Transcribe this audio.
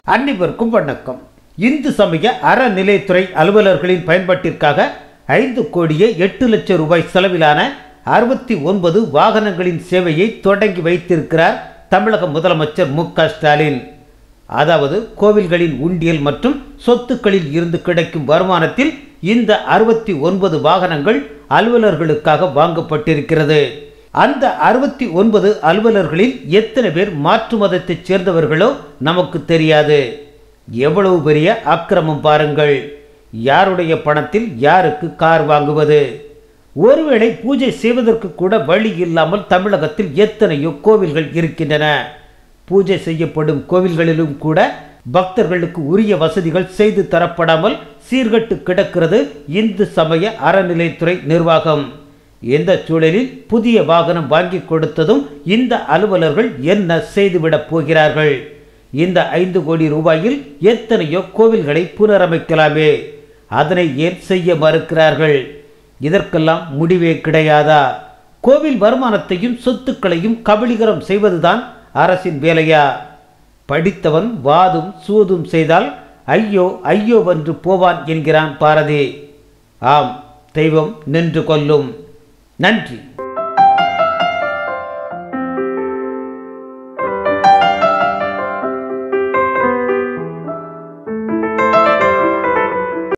அனைவருக்கும் வணக்கம் இந்து சமய அறநிலைத்துறை அலுவலர்களின் பயன்பாட்டிற்காக ஐந்து கோடியே எட்டு லட்சம் ரூபாய் செலவிலான அறுபத்தி ஒன்பது வாகனங்களின் சேவையை தொடங்கி வைத்திருக்கிறார் தமிழக முதலமைச்சர் மு க ஸ்டாலின் அதாவது கோவில்களின் உண்டியல் மற்றும் சொத்துக்களில் இருந்து கிடைக்கும் வருமானத்தில் இந்த அறுபத்தி ஒன்பது வாகனங்கள் அலுவலர்களுக்காக வாங்கப்பட்டிருக்கிறது அந்த அறுபத்தி ஒன்பது அலுவலர்களில் எத்தனை பேர் மாற்று மதத்தைச் சேர்ந்தவர்களோ நமக்கு தெரியாது எவ்வளவு பெரிய அக்கிரமம் பாருங்கள் யாருடைய பணத்தில் யாருக்கு கார் வாங்குவது ஒருவேளை பூஜை செய்வதற்கு கூட வழி இல்லாமல் தமிழகத்தில் எத்தனையோ கோவில்கள் இருக்கின்றன பூஜை செய்யப்படும் கோவில்களிலும் கூட பக்தர்களுக்கு உரிய வசதிகள் செய்து தரப்படாமல் சீர்கட்டு கிடக்கிறது இந்து சமய அறநிலைத்துறை நிர்வாகம் இந்த சூழலில் புதிய வாகனம் வாங்கி கொடுத்ததும் இந்த அலுவலர்கள் என்ன செய்துவிடப் போகிறார்கள் இந்த ஐந்து கோடி ரூபாயில் எத்தனையோ கோவில்களை புனரமைக்கலாமே அதனை ஏன் செய்ய மறுக்கிறார்கள் இதற்கெல்லாம் முடிவே கிடையாதா கோவில் வருமானத்தையும் சொத்துக்களையும் கபலீகரம் செய்வதுதான் அரசின் வேலையா படித்தவன் வாதும் சூதும் செய்தால் ஐயோ ஐயோ வென்று போவான் என்கிறான் பாரதி ஆம் தெய்வம் நின்று கொல்லும் நன்றி